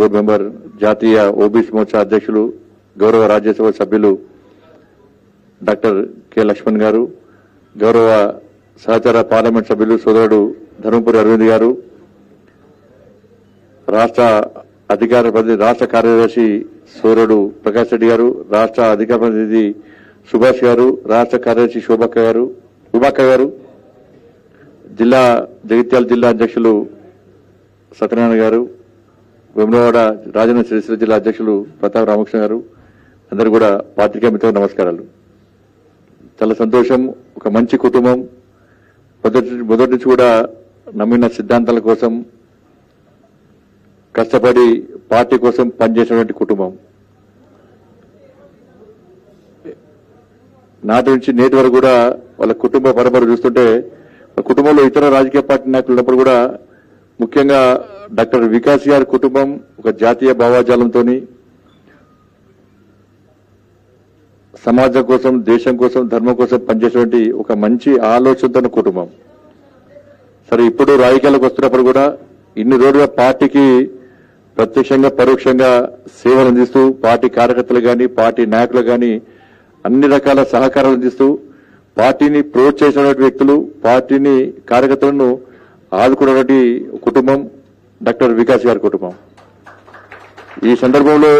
Board member జాతీయ OBC Morcha అధ్యక్షులు గౌరవ రాజ్యసభ సభ్యులు డాక్టర్ కె లక్ష్మణ్ గారు గౌరవ సహచార పార్లమెంట్ సభ్యులు సోదరుడు ధర్మపురి అరవింద్ గారు రాష్ట్ర అధికార ప్రతినిధి రాష్ట్ర కార్యదర్శి సోదరుడు ప్రకాష్ రెడ్డి గారు రాష్ట్ర అధికార ప్రతినిధి సుభాష్ గారు రాష్ట్ర కార్యదర్శి శోభక్క గారు శుభాక్క గారు జిల్లా జగిత్యాల జిల్లా అధ్యక్షులు సత్యనారాయణ గారు వేములవాడ రాజన్న శ్రీశ్రీ జిల్లా అధ్యక్షులు ప్రతాప్ రామకృష్ణ గారు అందరూ కూడా పాత్రికా మిత్రులకు నమస్కారాలు చాలా సంతోషం ఒక మంచి కుటుంబం మొదటి మొదటి నుంచి కూడా నమ్మిన సిద్ధాంతాల కోసం కష్టపడి పార్టీ కోసం పనిచేసినటువంటి కుటుంబం నాటి నుంచి నేటి వరకు కూడా వాళ్ళ కుటుంబ పరంపర చూస్తుంటే వాళ్ళ కుటుంబంలో ఇతర రాజకీయ పార్టీ నాయకులు ఉన్నప్పుడు కూడా ముఖ్యంగా డాక్టర్ వికాస్ గారి కుటుంబం ఒక జాతీయ భావాజాలంతో సమాజం కోసం దేశం కోసం ధర్మం కోసం పనిచేసేటువంటి ఒక మంచి ఆలోచనతో ఉన్న కుటుంబం సరే ఇప్పుడు రాజకీయాలకు వస్తున్నప్పుడు కూడా ఇన్ని రోజులుగా పార్టీకి ప్రత్యక్షంగా పరోక్షంగా సేవలు అందిస్తూ పార్టీ కార్యకర్తలు గాని పార్టీ నాయకులు గాని అన్ని రకాల సహకారాలు అందిస్తూ పార్టీని ప్రోత్సహించినటువంటి వ్యక్తులు పార్టీని కార్యకర్తలను ఆదుకున్నటువంటి కుటుంబం డాక్టర్ వికాస్ గారి కుటుంబం ఈ సందర్భంలో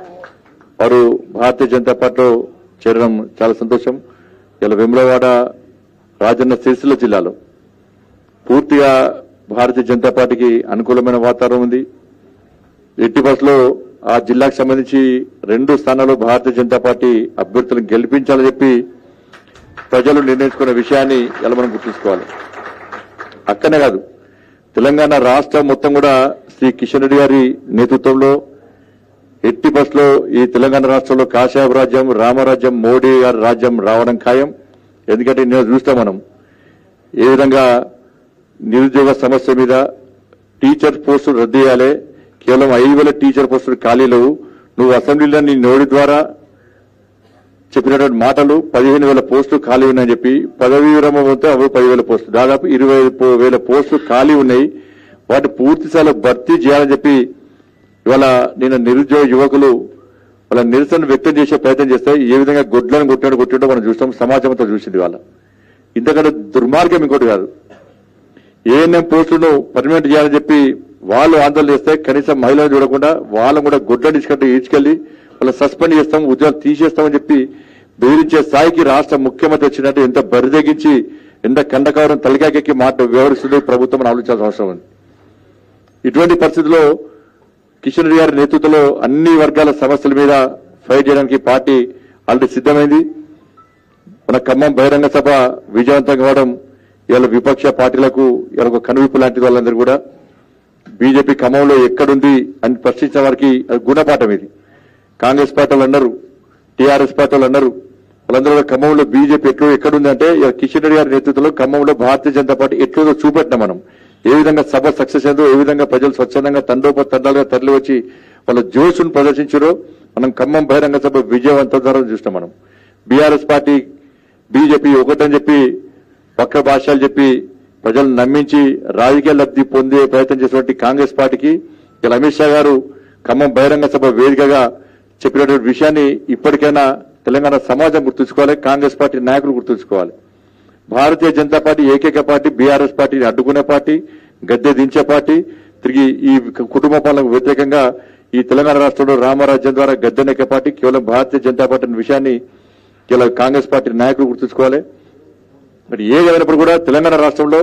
వారు భారతీయ జనతా పార్టీలో చేరడం చాలా సంతోషం ఇలా వెములవాడ రాజన్న సిరిసిల్ల జిల్లాలో పూర్తిగా భారతీయ జనతా పార్టీకి అనుకూలమైన వాతావరణం ఉంది ఎట్టి బస్సులో ఆ జిల్లాకు సంబంధించి రెండు స్థానాల్లో భారతీయ జనతా పార్టీ అభ్యర్థులను గెలిపించాలని చెప్పి ప్రజలు నిర్ణయించుకున్న విషయాన్ని ఇలా మనం గుర్తుంచుకోవాలి అక్కనే కాదు తెలంగాణ రాష్ట్రం మొత్తం కూడా శ్రీ కిషన్ రెడ్డి గారి నేతృత్వంలో ఎట్టి బస్సులో ఈ తెలంగాణ రాష్ట్రంలో కాశాబ్ రాజ్యం రామరాజ్యం మోడీ గారి రాజ్యం రావడం ఖాయం ఎందుకంటే నేను చూస్తాం మనం ఏ విధంగా నిరుద్యోగ సమస్య మీద టీచర్ పోస్టులు రద్దు చేయాలి కేవలం ఐదు వేల టీచర్ పోస్టులు ఖాళీ లేవు నువ్వు అసెంబ్లీలో నీ నోటి ద్వారా చెప్పినటువంటి మాటలు పదిహేను వేల పోస్టులు ఖాళీ ఉన్నాయని చెప్పి పదవీ విరమణ అవుతే అవి పదివేల పోస్టులు దాదాపు ఇరవై పో- వేల పోస్టులు ఖాళీ ఉన్నాయి వాటి పూర్తి స్థాయిలో భర్తీ చేయాలని చెప్పి ఇవాళ నేను నిరుద్యోగ యువకులు వాళ్ళ నిరసన వ్యక్తం చేసే ప్రయత్నం చేస్తే ఏ విధంగా గొడ్లను కొట్టాడు కొట్టాడో మనం చూస్తాం సమాజం అంతా చూసింది వాళ్ళ ఇంతకంటే దుర్మార్గం ఇంకోటి కాదు ఏఎన్ఎం పోస్టులను పర్మనెంట్ చేయాలని చెప్పి వాళ్ళు ఆందోళన చేస్తే కనీసం మహిళలు చూడకుండా వాళ్ళని కూడా గుడ్డ తీసుకుంటూ ఈడ్చుకెళ్లి వాళ్ళ సస్పెండ్ చేస్తాం ఉద్యోగాలు తీసేస్తామని చెప్పి బెదిరించే స్థాయికి రాష్ట్ర ముఖ్యమంత్రి వచ్చినట్టు ఎంత బరిదెగించి ఎంత కండకావరం తలకాకెక్కి మాట వ్యవహరిస్తుంది ప్రభుత్వం అని ఆలోచించాల్సిన అవసరం ఉంది ఇటువంటి పరిస్థితుల్లో కిషన్ రెడ్డి గారి నేతృత్వంలో అన్ని వర్గాల సమస్యల మీద ఫైట్ చేయడానికి పార్టీ ఆల్రెడీ సిద్ధమైంది మన ఖమ్మం బహిరంగ సభ విజయవంతం కావడం ఇవాళ విపక్ష పార్టీలకు ఇవాళ ఒక కనువిప్పు లాంటి వాళ్ళందరూ కూడా బీజేపీ ఖమ్మంలో ఎక్కడుంది అని ప్రశ్నించిన వారికి అది గుణపాఠం ఇది కాంగ్రెస్ పార్టీ వాళ్ళు అన్నారు టీఆర్ఎస్ పార్టీ వాళ్ళు అన్నారు వాళ్ళందరూ కూడా ఖమ్మంలో బీజేపీ ఎట్లు ఎక్కడుంది అంటే ఇవాళ కిషన్ రెడ్డి గారి నేతృత్వంలో ఖమ్మంలో భారతీయ జనతా పార్టీ ఎట్లుందో చూపెట్టినాం మనం ఏ విధంగా సభ సక్సెస్ అయిందో ఏ విధంగా ప్రజలు స్వచ్ఛందంగా తండోప తండాలుగా తరలి వచ్చి వాళ్ళ జోషును ప్రదర్శించారో మనం ఖమ్మం బహిరంగ సభ విజయవంతం ద్వారా చూస్తాం మనం బీఆర్ఎస్ పార్టీ బీజేపీ ఒకటని చెప్పి పక్క భాషలు చెప్పి ప్రజలను నమ్మించి రాజకీయ లబ్ధి పొందే ప్రయత్నం చేసినటువంటి కాంగ్రెస్ పార్టీకి ఇలా అమిత్ షా గారు ఖమ్మం బహిరంగ సభ వేదికగా చెప్పినటువంటి విషయాన్ని ఇప్పటికైనా తెలంగాణ సమాజం గుర్తుంచుకోవాలి కాంగ్రెస్ పార్టీ నాయకులు గుర్తుంచుకోవాలి భారతీయ జనతా పార్టీ ఏకైక పార్టీ బీఆర్ఎస్ పార్టీని అడ్డుకునే పార్టీ గద్దె దించే పార్టీ తిరిగి ఈ కుటుంబ పాలనకు వ్యతిరేకంగా ఈ తెలంగాణ రాష్ట్రంలో రామరాజ్యం ద్వారా గద్దెనెక్కే పార్టీ కేవలం భారతీయ జనతా పార్టీ అనే విషయాన్ని ఇలా కాంగ్రెస్ పార్టీ నాయకులు గుర్తుంచుకోవాలి మరి ఏదైనప్పుడు కూడా తెలంగాణ రాష్ట్రంలో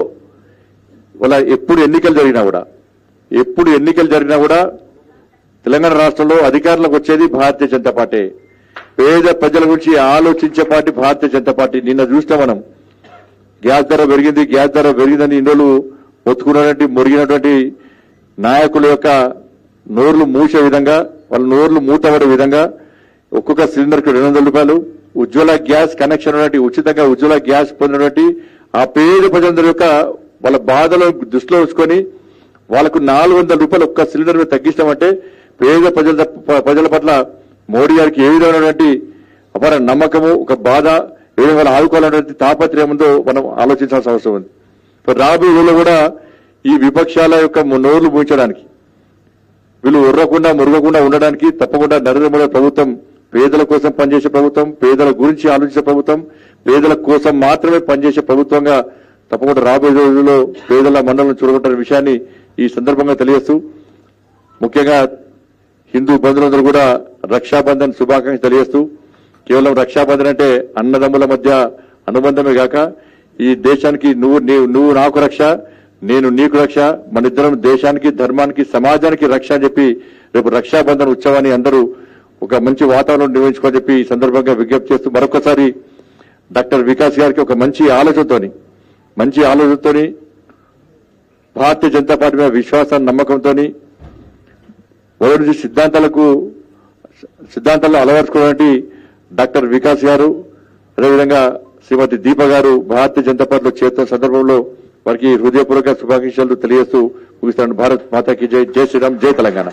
వాళ్ళ ఎప్పుడు ఎన్నికలు జరిగినా కూడా ఎప్పుడు ఎన్నికలు జరిగినా కూడా తెలంగాణ రాష్ట్రంలో అధికారంలోకి వచ్చేది భారతీయ జనతా పార్టీ పేద ప్రజల గురించి ఆలోచించే పార్టీ భారతీయ జనతా పార్టీ నిన్న చూస్తాం మనం గ్యాస్ ధర పెరిగింది గ్యాస్ ధర పెరిగిందని ఇన్ని రోజులు మొత్తుకున్నటువంటి మురిగినటువంటి నాయకుల యొక్క నోర్లు మూసే విధంగా వాళ్ళ నోర్లు మూతపడే విధంగా ఒక్కొక్క సిలిండర్ కు రెండు వందల రూపాయలు ఉజ్వల గ్యాస్ కనెక్షన్ ఉన్నటువంటి ఉచితంగా ఉజ్వల గ్యాస్ పొందినటువంటి ఆ పేద ప్రజలందరి యొక్క వాళ్ళ బాధలను దృష్టిలో ఉంచుకొని వాళ్ళకు నాలుగు వందల రూపాయలు ఒక్క సిలిండర్ మీద తగ్గిస్తామంటే పేద ప్రజల ప్రజల పట్ల మోడీ గారికి ఏ విధమైనటువంటి అపార నమ్మకము ఒక బాధ ఏ విధంగా వాళ్ళు ఆదుకోవాలనేటువంటి తాపత్రయం ఉందో మనం ఆలోచించాల్సిన అవసరం ఉంది మరి రాబోయే రోజుల్లో కూడా ఈ విపక్షాల యొక్క నోర్లు మూయించడానికి వీళ్ళు ఉర్రకుండా మురగకుండా ఉండడానికి తప్పకుండా నరేంద్ర మోడీ ప్రభుత్వం పేదల కోసం పనిచేసే ప్రభుత్వం పేదల గురించి ఆలోచించే ప్రభుత్వం పేదల కోసం మాత్రమే పనిచేసే ప్రభుత్వంగా తప్పకుండా రాబోయే రోజుల్లో పేదల మండలం చూడగొట్టిన విషయాన్ని ఈ సందర్భంగా తెలియజేస్తూ ముఖ్యంగా హిందూ బంధువులందరూ కూడా రక్షాబంధన్ శుభాకాంక్షలు తెలియజేస్తూ కేవలం రక్షాబంధన్ అంటే అన్నదమ్ముల మధ్య అనుబంధమే కాక ఈ దేశానికి నువ్వు నీవు నువ్వు నాకు రక్ష నేను నీకు రక్ష మన ఇద్దరం దేశానికి ధర్మానికి సమాజానికి రక్ష అని చెప్పి రేపు రక్షాబంధన్ ఉత్సవాన్ని అందరూ ఒక మంచి వాతావరణం నిర్వహించుకోని చెప్పి ఈ సందర్భంగా విజ్ఞప్తి చేస్తూ మరొకసారి డాక్టర్ వికాస్ గారికి ఒక మంచి ఆలోచనతోని మంచి ఆలోచనతోని భారతీయ జనతా పార్టీ మీద విశ్వాసాన్ని నమ్మకంతోని మొదటి నుంచి సిద్ధాంతాలకు సిద్ధాంతాల్లో అలవర్చుకున్నటువంటి డాక్టర్ వికాస్ గారు అదేవిధంగా శ్రీమతి దీప గారు భారతీయ జనతా పార్టీలో చేరుతున్న సందర్భంలో వారికి హృదయపూర్వక శుభాకాంక్షలు తెలియజేస్తూ ముగిస్తాను భారత్ మాతాకి జై జై శ్రీరామ్ జై తెలంగాణ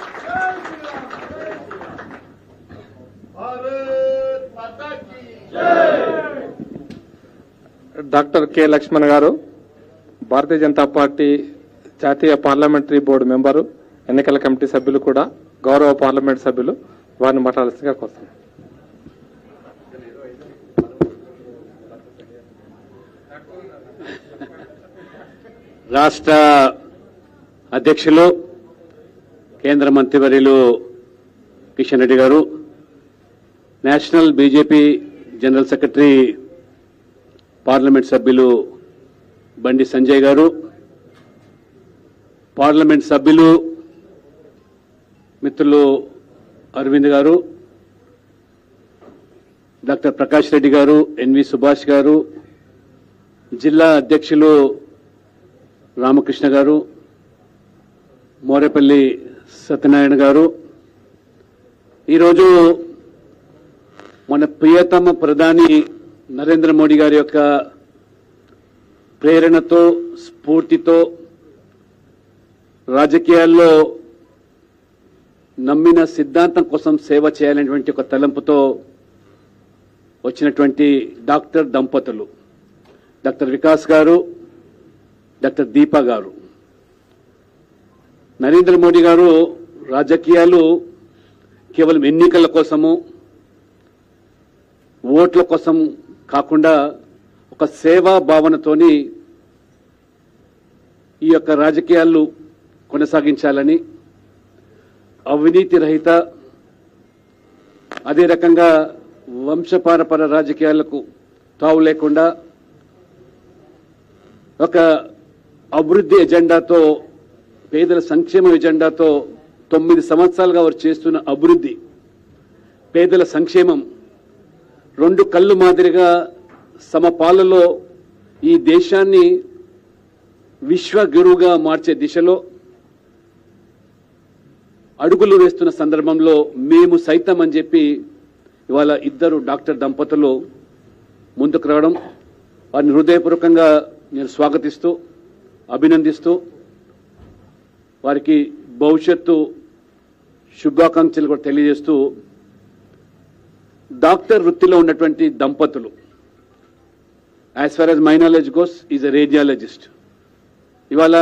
भारत माता की doctor K Lakshman garu Bharatiya Janata party జాతీయ పార్లమెంటరీ బోర్డు మెంబరు ఎన్నికల కమిటీ సభ్యులు కూడా గౌరవ పార్లమెంట్ సభ్యులు వారిని మాట్లాడాల్సిందిగా కోరుతున్నాను రాష్ట్ర అధ్యక్షులు కేంద్ర మంత్రివర్యులు Kishan Reddy garu national BJP general secretary parliament సభ్యులు బండి సంజయ్ గారు పార్లమెంట్ సభ్యులు మిత్రులు అరవింద్ గారు డాక్టర్ ప్రకాష్ రెడ్డి గారు ఎన్వి సుభాష్ గారు జిల్లా అధ్యక్షులు రామకృష్ణ గారు మోరేపల్లి సత్యనారాయణ గారు ఈరోజు మన ప్రియతమ ప్రధాని నరేంద్ర మోడీ గారి యొక్క ప్రేరణతో స్ఫూర్తితో రాజకీయాల్లో నమ్మిన సిద్ధాంతం కోసం సేవ చేయాలనేటువంటి ఒక తలంపుతో వచ్చినటువంటి డాక్టర్ దంపతులు డాక్టర్ వికాస్ గారు డాక్టర్ దీపా గారు నరేంద్ర మోడీ గారు రాజకీయాలు కేవలం ఎన్నికల కోసము ఓట్ల కోసం కాకుండా ఒక సేవా భావనతోని ఈ యొక్క రాజకీయాలు కొనసాగించాలని అవినీతి రహిత అదే రకంగా వంశపారపర రాజకీయాలకు తావు లేకుండా ఒక అభివృద్ధి ఎజెండాతో పేదల సంక్షేమ ఎజెండాతో తొమ్మిది సంవత్సరాలుగా వారు చేస్తున్న అభివృద్ధి పేదల సంక్షేమం రెండు కళ్ళు మాదిరిగా సమపాలలో ఈ దేశాన్ని విశ్వ గురువుగా మార్చే దిశలో అడుగులు వేస్తున్న సందర్భంలో మేము సైతం అని చెప్పి ఇవాళ ఇద్దరు డాక్టర్ దంపతులు ముందుకు రావడం వారిని హృదయపూర్వకంగా నేను స్వాగతిస్తూ అభినందిస్తూ వారికి భవిష్యత్తు శుభాకాంక్షలు కూడా తెలియజేస్తూ డాక్టర్ వృత్తిలో ఉన్నటువంటి దంపతులు as far as my knowledge goes is a radiologist ఇవాళ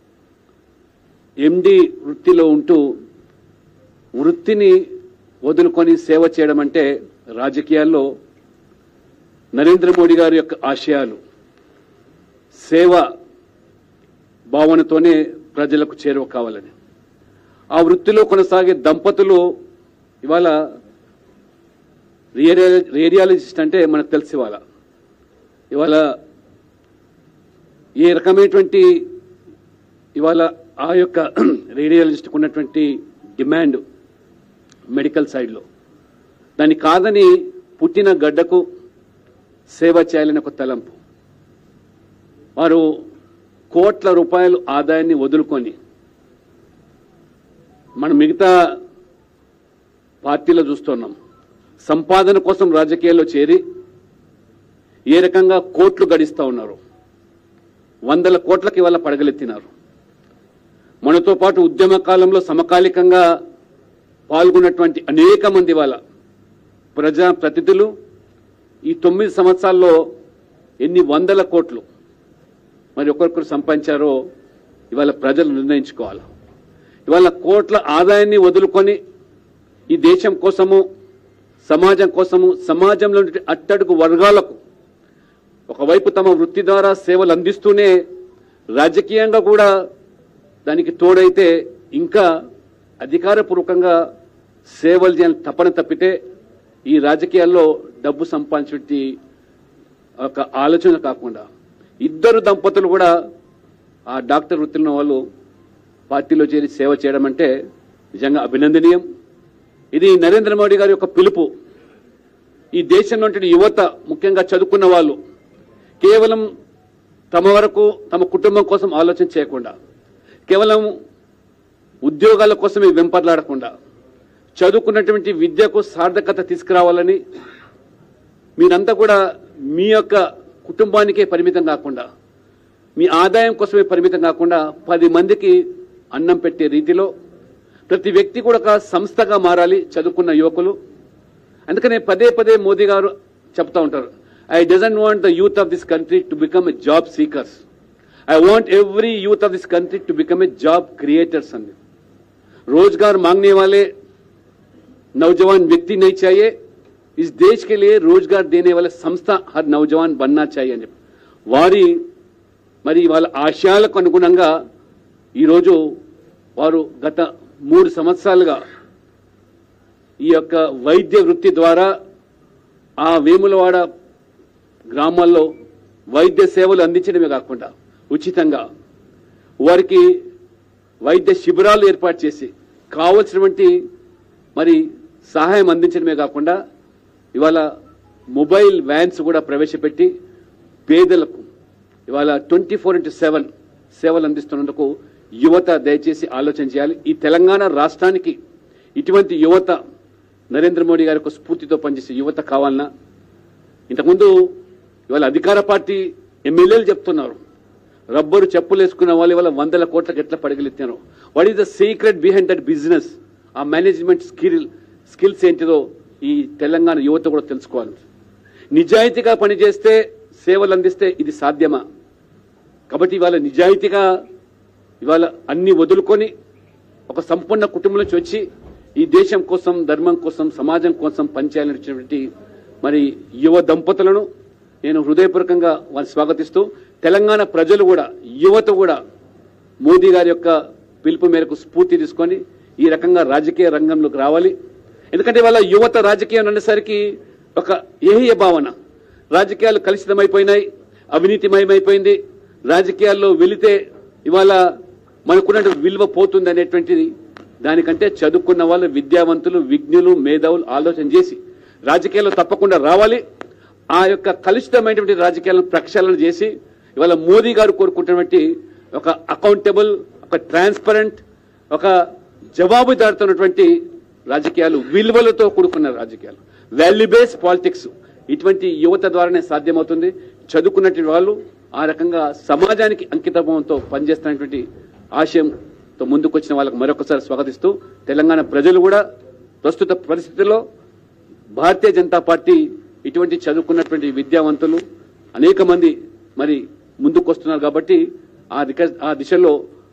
ఎండి వృత్తిలో ఉంటూ వృత్తిని వదులుకొని సేవ చేయడం అంటే రాజకీయాల్లో నరేంద్ర మోడీ గారి యొక్క ఆశయాలు సేవ భావనతోనే ప్రజలకు చేరువ కావాలని ఆ వృత్తిలో కొనసాగే దంపతులు ఇవాళ రేడియా- రేడియాలజిస్ట్ అంటే మనకు తెలిసి ఇవాళ ఇవాళ ఏ రకమైనటువంటి ఇవాళ ఆ యొక్క రేడియాలజిస్ట్కి ఉన్నటువంటి డిమాండ్ మెడికల్ సైడ్లో దాన్ని కాదని పుట్టిన గడ్డకు సేవ చేయాలని ఒక తలంపు వారు కోట్ల రూపాయలు ఆదాయాన్ని వదులుకొని మనం మిగతా పార్టీలో చూస్తున్నాం సంపాదన కోసం రాజకీయాల్లో చేరి ఏ రకంగా కోట్లు గడిస్తా ఉన్నారు వందల కోట్లకి ఇవాళ పడగలెత్తినారు మనతో పాటు ఉద్యమ కాలంలో సమకాలికంగా పాల్గొన్నటువంటి అనేక మంది వాళ్ళ ప్రజా ప్రతినిధులు ఈ తొమ్మిది సంవత్సరాల్లో ఎన్ని వందల కోట్లు మరి ఒక్కొక్కరు సంపాదించారో ఇవాళ ప్రజలు నిర్ణయించుకోవాలి ఇవాళ కోట్ల ఆదాయాన్ని వదులుకొని ఈ దేశం కోసము సమాజం కోసము సమాజంలో ఉండే అట్టడుగు వర్గాలకు ఒకవైపు తమ వృత్తి ద్వారా సేవలు అందిస్తూనే రాజకీయంగా కూడా దానికి తోడైతే ఇంకా అధికారపూర్వకంగా సేవలు చేయాలని తపన తప్పితే ఈ రాజకీయాల్లో డబ్బు సంపాదించే ఒక ఆలోచన కాకుండా ఇద్దరు దంపతులు కూడా ఆ డాక్టర్ వృత్తిలో ఉన్న వాళ్ళు పార్టీలో చేరి సేవ చేయడం అంటే నిజంగా అభినందనీయం ఇది నరేంద్ర మోడీ గారి యొక్క పిలుపు ఈ దేశంలో ఉండే యువత ముఖ్యంగా చదువుకున్న వాళ్ళు కేవలం తమ వరకు తమ కుటుంబం కోసం ఆలోచన చేయకుండా కేవలం ఉద్యోగాల కోసమే వెంపర్లాడకుండా చదువుకున్నటువంటి విద్యకు సార్థకత తీసుకురావాలని మీరంతా కూడా మీ యొక్క కుటుంబానికే పరిమితం కాకుండా మీ ఆదాయం కోసమే పరిమితం కాకుండా పది మందికి అన్నం పెట్టే రీతిలో ప్రతి వ్యక్తి కూడా ఒక సంస్థగా మారాలి చదువుకున్న యువకులు అందుకనే పదే పదే మోదీ గారు చెప్తా ఉంటారు I doesn't want the youth of this country to become a job seekers I want every youth of this country to become a job creators అంది रोजगार मांगने वाले नौजवान व्यक्ति नहीं चाहिए इस देश के लिए रोजगार देने वाले संస్థ हर नौजवान बनना चाहिए అని చెప్పి వారి మరి వాళ్ళ ఆశయాలకు అనుగుణంగా ఈరోజు వారు గత మూడు సంవత్సరాలుగా ఈ యొక్క వైద్య వృత్తి ద్వారా ఆ వేములవాడ గ్రామాల్లో వైద్య సేవలు అందించడమే కాకుండా ఉచితంగా వారికి వైద్య శిబిరాలు ఏర్పాటు చేసి కావలసినటువంటి మరి సహాయం అందించడమే కాకుండా ఇవాళ మొబైల్ వ్యాన్స్ కూడా ప్రవేశపెట్టి పేదలకు ఇవాళ ట్వంటీ ఫోర్ ఇంటూ సెవెన్ సేవలు అందిస్తున్నందుకు యువత దయచేసి ఆలోచన చేయాలి ఈ తెలంగాణ రాష్ట్రానికి ఇటువంటి యువత నరేంద్ర మోడీ గారి యొక్క స్ఫూర్తితో పనిచేసే యువత కావాలన్నా ఇంతకుముందు ఇవాళ అధికార పార్టీ ఎమ్మెల్యేలు చెప్తున్నారు రబ్బరు చెప్పులు వేసుకున్న వాళ్ళు ఇవాళ వందల కోట్లకు ఎట్లా పడగలెత్తారు what is the secret behind that business ఆ మేనేజ్మెంట్ స్కిల్ స్కిల్స్ ఏంటిదో ఈ తెలంగాణ యువత కూడా తెలుసుకోవాలి నిజాయితీగా పనిచేస్తే సేవలు అందిస్తే ఇది సాధ్యమా కాబట్టి ఇవాళ నిజాయితీగా ఇవాళ అన్ని వదులుకొని ఒక సంపూర్ణ కుటుంబం నుంచి వచ్చి ఈ దేశం కోసం ధర్మం కోసం సమాజం కోసం పనిచేయాలని వచ్చినటువంటి మరి యువ దంపతులను నేను హృదయపూర్వకంగా వారిని స్వాగతిస్తూ తెలంగాణ ప్రజలు కూడా యువత కూడా మోదీ గారి యొక్క పిలుపు మేరకు స్ఫూర్తి తీసుకొని ఈ రకంగా రాజకీయ రంగంలోకి రావాలి ఎందుకంటే వాళ్ళ యువత రాజకీయం అనేసరికి ఒక ఏహ్య భావన రాజకీయాలు కలుషితమైపోయినాయి అవినీతిమయమైపోయింది రాజకీయాల్లో వెళితే ఇవాళ మనకున్న విలువ పోతుంది అనేటువంటిది దానికంటే చదువుకున్న వాళ్ళు విద్యావంతులు విజ్ఞులు మేధావులు ఆలోచన చేసి రాజకీయాల్లో తప్పకుండా రావాలి ఆ యొక్క కలుషితమైనటువంటి రాజకీయాలను ప్రక్షాళన చేసి ఇవాళ మోదీ గారు కోరుకుంటున్నటువంటి ఒక అకౌంటబుల్ ఒక ట్రాన్స్పరెంట్ ఒక జవాబుదారుతున్నటువంటి రాజకీయాలు విలువలతో కూడుకున్న రాజకీయాలు వాల్యూ బేస్ పాలిటిక్స్ ఇటువంటి యువత ద్వారానే సాధ్యమవుతుంది చదువుకున్నటువంటి వాళ్ళు ఆ రకంగా సమాజానికి అంకితభావంతో పనిచేస్తున్నటువంటి ఆశయంతో ముందుకొచ్చిన వాళ్ళకు మరొకసారి స్వాగతిస్తూ తెలంగాణ ప్రజలు కూడా ప్రస్తుత పరిస్థితుల్లో భారతీయ జనతా పార్టీ ఇటువంటి చదువుకున్నటువంటి విద్యావంతులు అనేక మంది మరి ముందుకొస్తున్నారు కాబట్టి ఆ దిక ఆ దిశలో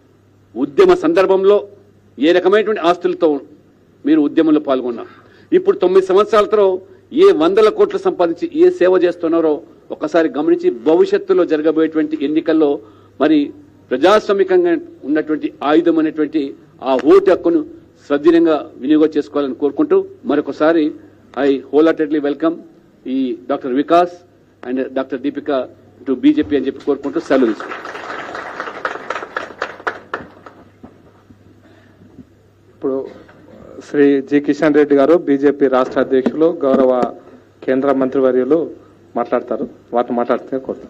ఉద్యమ సందర్భంలో ఏ రకమైనటువంటి ఆస్తులతో మీరు ఉద్యమంలో పాల్గొన్నారు ఇప్పుడు తొమ్మిది సంవత్సరాలతో ఏ వందల కోట్లు సంపాదించి ఏ సేవ చేస్తున్నారో ఒకసారి గమనించి భవిష్యత్తులో జరగబోయేటువంటి ఎన్నికల్లో మరి ప్రజాస్వామికంగా ఉన్నటువంటి ఆయుధం అనేటువంటి ఆ ఓటు హక్కును సద్వినియంగా వినియోగం చేసుకోవాలని కోరుకుంటూ మరొకసారి ఐ హోలాటెడ్లీ వెల్కమ్ ఈ doctor Vikas and doctor Deepika to BJP అని చెప్పి కోరుకుంటూ సెలవు తీసుకుంటాం ఇప్పుడు శ్రీ జి కిషన్ రెడ్డి గారు బీజేపీ రాష్ట్ర అధ్యక్షులు గౌరవ కేంద్ర మంత్రివర్యులు మాట్లాడతారు వాటిని మాట్లాడితే కోరుతాం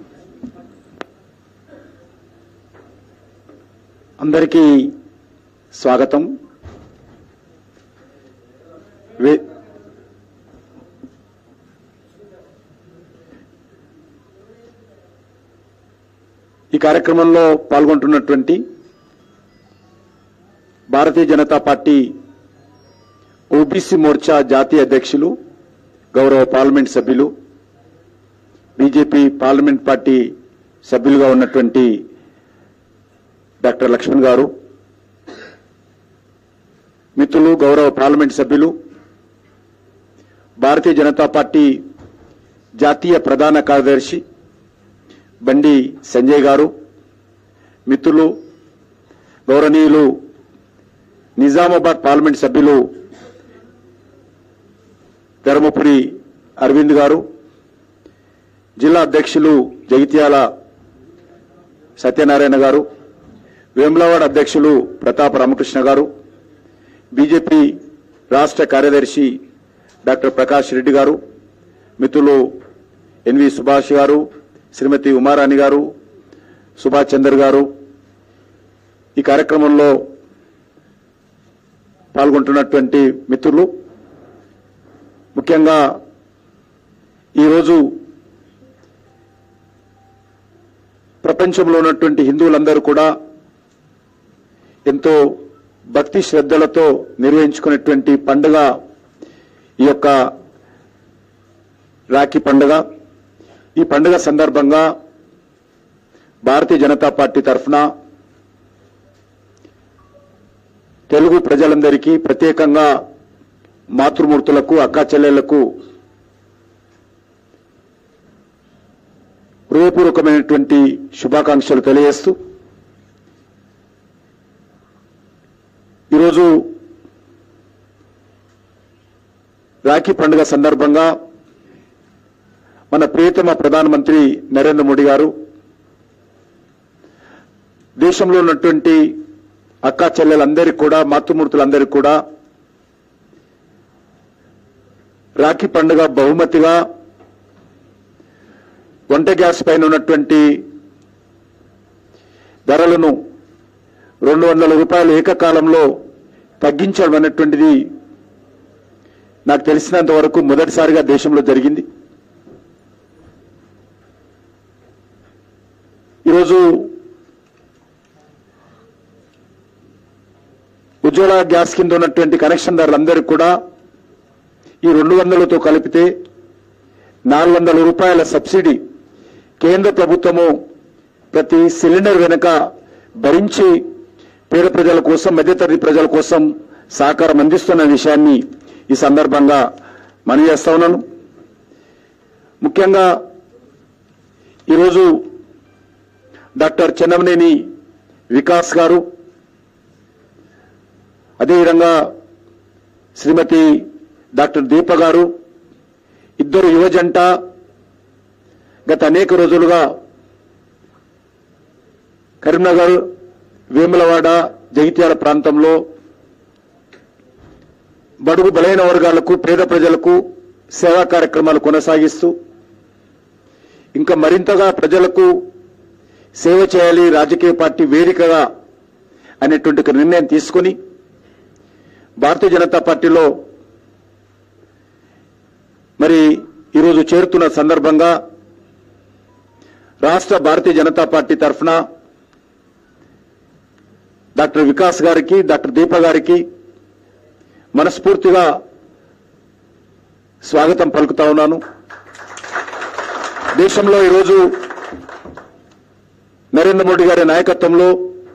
అందరికీ స్వాగతం వే- ఈ కార్యక్రమంలో పాల్గొంటున్నటువంటి భారతీయ జనతా పార్టీ ఓబీసీ మోర్చా జాతీయ అధ్యక్షులు గౌరవ పార్లమెంట్ సభ్యులు బీజేపీ పార్లమెంట్ పార్టీ సభ్యులుగా ఉన్నటువంటి డాక్టర్ లక్ష్మణ్ గారు మిత్రులు గౌరవ పార్లమెంట్ సభ్యులు భారతీయ జనతా పార్టీ జాతీయ ప్రధాన కార్యదర్శి బండి సంజయ్ గారు మిత్రులు గౌరవనీయులు నిజామాబాద్ పార్లమెంట్ సభ్యులు ధర్మపురి అరవింద్ గారు జిల్లా అధ్యక్షులు జగిత్యాల సత్యనారాయణ గారు వేములవాడ అధ్యక్షులు ప్రతాప రామకృష్ణ గారు బీజేపీ రాష్ట్ర కార్యదర్శి డాక్టర్ ప్రకాష్ రెడ్డి గారు మిత్రులు ఎన్వి సుభాష్ గారు శ్రీమతి ఉమారాణి గారు సుభాష్ చందర్ గారు ఈ కార్యక్రమంలో పాల్గొంటున్నటువంటి మిత్రులు ముఖ్యంగా ఈరోజు ప్రపంచంలో ఉన్నటువంటి హిందువులందరూ కూడా ఎంతో భక్తి శ్రద్ధలతో నిర్వహించుకునేటువంటి పండుగ ఈ యొక్క రాఖీ పండుగ ఈ పండుగ సందర్భంగా భారతీయ జనతా పార్టీ తరఫున తెలుగు ప్రజలందరికీ ప్రత్యేకంగా మాతృమూర్తులకు అక్కా చెల్లెళ్లకు హృదయపూర్వకమైనటువంటి శుభాకాంక్షలు తెలియజేస్తూ ఈరోజు రాఖీ పండుగ సందర్భంగా మన ప్రియతమ ప్రధానమంత్రి నరేంద్ర మోడీ గారు దేశంలో ఉన్నటువంటి అక్కా చెల్లెలందరికీ కూడా మాతృమూర్తులందరికీ కూడా రాఖీ పండుగ బహుమతిగా వంట గ్యాస్ పైన ఉన్నటువంటి ధరలను రెండు వందల రూపాయలు ఏకకాలంలో తగ్గించడం అనేటువంటిది నాకు తెలిసినంత వరకు మొదటిసారిగా దేశంలో జరిగింది ఈరోజు ఉజ్వల గ్యాస్ కింద ఉన్నటువంటి కనెక్షన్దారులందరికీ కూడా ఈ రెండు వందలతో కలిపితే నాలుగు వందల రూపాయల సబ్సిడీ కేంద్ర ప్రభుత్వము ప్రతి సిలిండర్ వెనుక భరించి పేద ప్రజల కోసం మధ్యతరగతి ప్రజల కోసం సహకారం అందిస్తున్న విషయాన్ని ఈ సందర్భంగా మనవి చేస్తా ఉన్నాను ముఖ్యంగా ఈరోజు డాక్టర్ చెన్నమనేని వికాస్ గారు అదేవిధంగా శ్రీమతి డాక్టర్ దీప గారు ఇద్దరు యువజంట గత అనేక రోజులుగా కరీంనగర్ వేములవాడ జగిత్యాల ప్రాంతంలో బడుగు బలైన వర్గాలకు పేద ప్రజలకు సేవా కార్యక్రమాలు కొనసాగిస్తూ ఇంకా మరింతగా ప్రజలకు సేవ చేయాలి రాజకీయ పార్టీ వేదికగా అనేటువంటి ఒక నిర్ణయం తీసుకుని భారతీయ జనతా పార్టీలో మరి ఈరోజు చేరుతున్న సందర్భంగా రాష్ట్ర భారతీయ జనతా పార్టీ తరఫున డాక్టర్ వికాస్ గారికి డాక్టర్ దీప గారికి మనస్ఫూర్తిగా స్వాగతం పలుకుతా ఉన్నాను దేశంలో ఈరోజు నరేంద్ర మోడీ గారి నాయకత్వంలో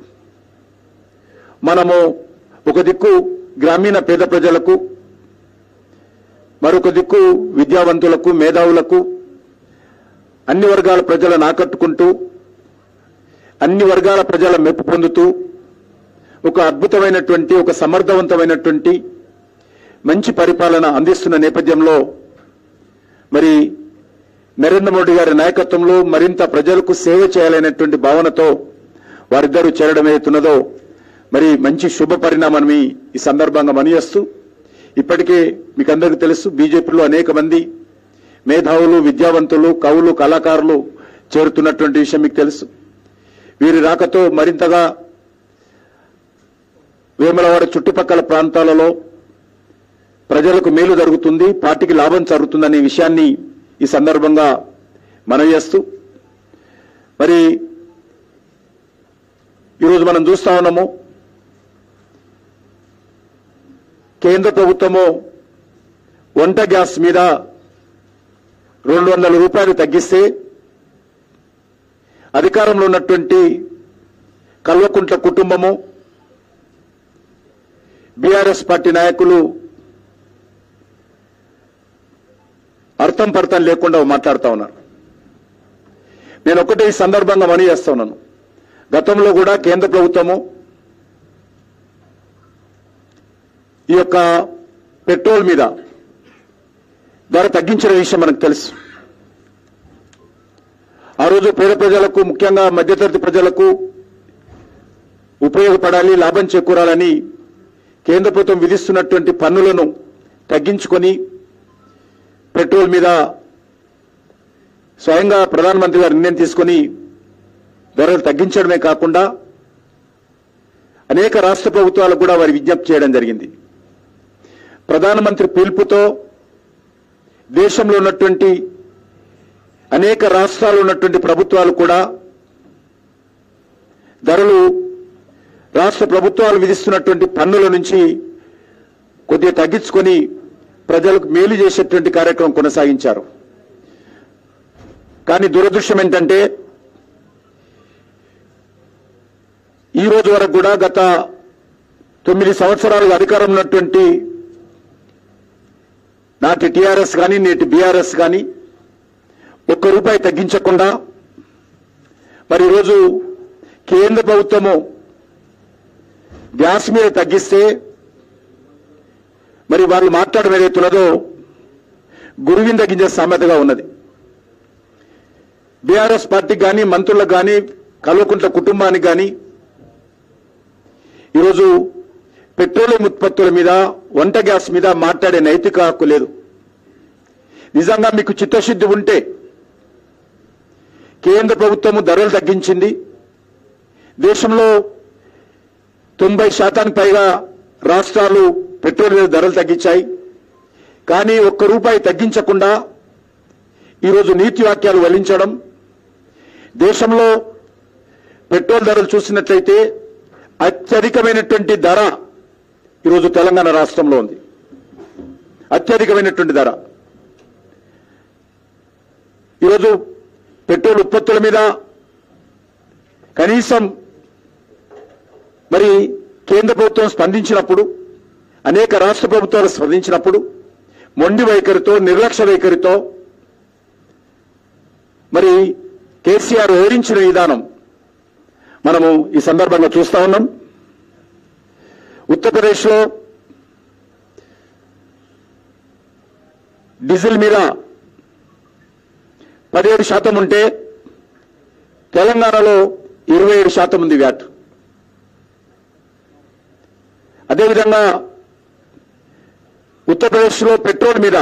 మనము ఒక దిక్కు గ్రామీణ పేద ప్రజలకు మరొక దిక్కు విద్యావంతులకు మేధావులకు అన్ని వర్గాల ప్రజలను ఆకట్టుకుంటూ అన్ని వర్గాల ప్రజల మెప్పు పొందుతూ ఒక అద్భుతమైనటువంటి ఒక సమర్థవంతమైనటువంటి మంచి పరిపాలన అందిస్తున్న నేపథ్యంలో మరి నరేంద్ర మోడీ గారి నాయకత్వంలో మరింత ప్రజలకు సేవ చేయాలనేటువంటి భావనతో వారిద్దరూ చేరడం ఏదైతున్నదో మరి మంచి శుభ పరిణామాన్ని ఈ సందర్భంగా మనియేస్తూ ఇప్పటికే మీకు అందరికీ తెలుసు బీజేపీలో అనేక మంది మేధావులు విద్యావంతులు కవులు కళాకారులు చేరుతున్నటువంటి విషయం మీకు తెలుసు వీరి రాకతో మరింతగా వేములవాడ చుట్టుపక్కల ప్రాంతాలలో ప్రజలకు మేలు జరుగుతుంది పార్టీకి లాభం జరుగుతుందనే విషయాన్ని ఈ సందర్భంగా మనవి చేస్తూ మరి ఈరోజు మనం చూస్తా ఉన్నాము కేంద్ర ప్రభుత్వము వంట గ్యాస్ మీద రెండు వందల రూపాయలు తగ్గిస్తే అధికారంలో ఉన్నటువంటి కల్వకుంట్ల కుటుంబము బీఆర్ఎస్ పార్టీ నాయకులు అర్థం పర్థం లేకుండా మాట్లాడుతా ఉన్నారు నేను ఒకటే ఈ సందర్భంగా మనీ చేస్తా ఉన్నాను గతంలో కూడా కేంద్ర ప్రభుత్వము ఈ యొక్క పెట్రోల్ మీద ధర తగ్గించిన విషయం మనకు తెలుసు ఆ రోజు పేద ప్రజలకు ముఖ్యంగా మధ్యతరగతి ప్రజలకు ఉపయోగపడాలి లాభం చేకూరాలని కేంద్ర ప్రభుత్వం విధిస్తున్నటువంటి పన్నులను తగ్గించుకొని పెట్రోల్ మీద స్వయంగా ప్రధానమంత్రి గారు నిర్ణయం తీసుకొని ధరలు తగ్గించడమే కాకుండా అనేక రాష్ట్ర ప్రభుత్వాలకు కూడా వారి విజ్ఞప్తి చేయడం జరిగింది ప్రధానమంత్రి పిలుపుతో దేశంలో ఉన్నటువంటి అనేక రాష్ట్రాలు ఉన్నటువంటి ప్రభుత్వాలు కూడా ధరలు రాష్ట్ర ప్రభుత్వాలు విధిస్తున్నటువంటి పన్నుల నుంచి కొద్దిగా తగ్గించుకొని ప్రజలకు మేలు చేసేటువంటి కార్యక్రమం కొనసాగించారు కానీ దురదృష్టం ఏంటంటే ఈ రోజు వరకు కూడా గత తొమ్మిది సంవత్సరాలుగా అధికారం ఉన్నటువంటి నాటి టీఆర్ఎస్ కానీ నేటి బీఆర్ఎస్ కానీ ఒక్క రూపాయి తగ్గించకుండా మరి ఈరోజు కేంద్ర ప్రభుత్వము గ్యాస్ మీద తగ్గిస్తే మరి వాళ్ళు మాట్లాడడం ఏదైతున్నదో గురువింద గింజ సామెతగా ఉన్నది బీఆర్ఎస్ పార్టీకి కానీ మంత్రులకు కానీ కల్వకుంట్ల కుటుంబానికి కానీ ఈరోజు పెట్రోలియం ఉత్పత్తుల మీద వంట గ్యాస్ మీద మాట్లాడే నైతిక హక్కు లేదు నిజంగా మీకు చిత్తశుద్ధి ఉంటే కేంద్ర ప్రభుత్వము ధరలు తగ్గించింది దేశంలో తొంభై శాతానికి పైగా రాష్ట్రాలు పెట్రోల్ మీద ధరలు తగ్గించాయి కానీ ఒక్క రూపాయి తగ్గించకుండా ఈరోజు నీతి వాక్యాలు వల్లించడం దేశంలో పెట్రోల్ ధరలు చూసినట్లయితే అత్యధికమైనటువంటి ధర ఈరోజు తెలంగాణ రాష్ట్రంలో ఉంది అత్యధికమైనటువంటి ధర ఈరోజు పెట్రోల్ ఉత్పత్తుల మీద కనీసం మరి కేంద్ర ప్రభుత్వం స్పందించినప్పుడు అనేక రాష్ట్ర ప్రభుత్వాలు స్పందించినప్పుడు మొండి వైఖరితో నిర్లక్ష్య వైఖరితో మరి కేసీఆర్ వివరించిన విధానం మనము ఈ సందర్భంగా చూస్తా ఉన్నాం ఉత్తరప్రదేశ్లో డీజిల్ మీద పదిహేడు శాతం ఉంటే తెలంగాణలో ఇరవై ఏడు శాతం ఉంది వ్యాట్ అదేవిధంగా ఉత్తరప్రదేశ్లో పెట్రోల్ మీద